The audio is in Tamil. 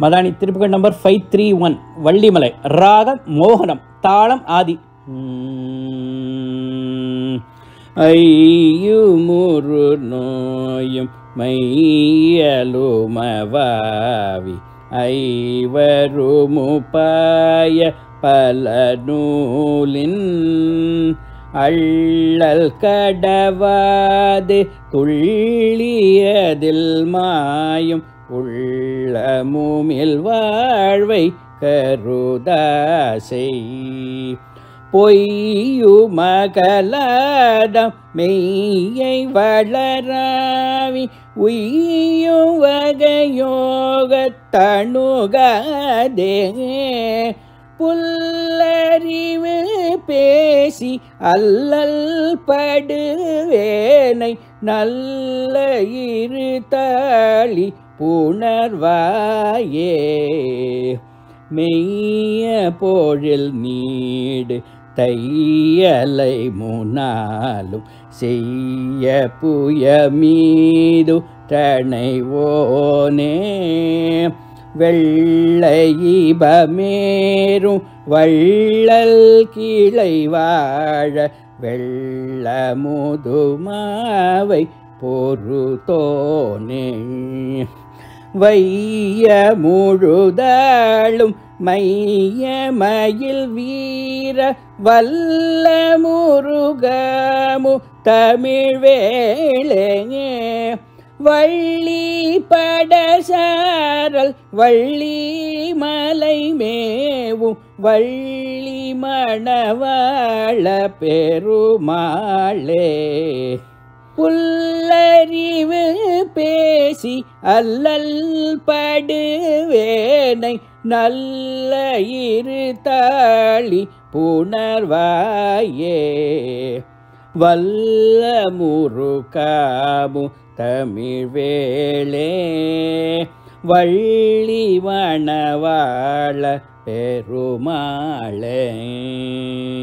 Madani Thiruppugazh number five three one Vallimalai ராகம் மோகனம் தாளம் ஆதி உம். ஐயுமுறு நோயும் மையலுமவாவி ஐவருமுபாய பல நூலின் அள்ளல் கடவாது துள்ளியதில் மாயும் உள்ளமுமில் வாழ்வை கருதாசை பொய்யுமகலாதம் மெய்யை வளராவி உய்யும் வகையோகத்தணுகாதே புல்லறிவு பேசி அல்லல் படுவேனை நல்ல இருத்தாளி புணர்வாயே மெய்ய போழில் நீடு தையலை முனாலும் செய்ய புய மீது தனைவோனே வெள்ளையிபமேரும் வள்ளல் கிளை வாழ வெள்ள முதுமாவை பொறுத்தோனே வைய முழுதாளும் மைய மயில் வீர வல்ல முருகமு தமிழ் வேளே வள்ளி படசாரல் வள்ளி மலை மேவும் வள்ளி மணவாள பெருமாளே புல்லறிவு பேசி அல்லல் படுவேனை நல்ல இருத்தாளி புணர்வாயே வல்ல முருகாமு தமிழ் வேளே வள்ளி வனவாள பெருமாளே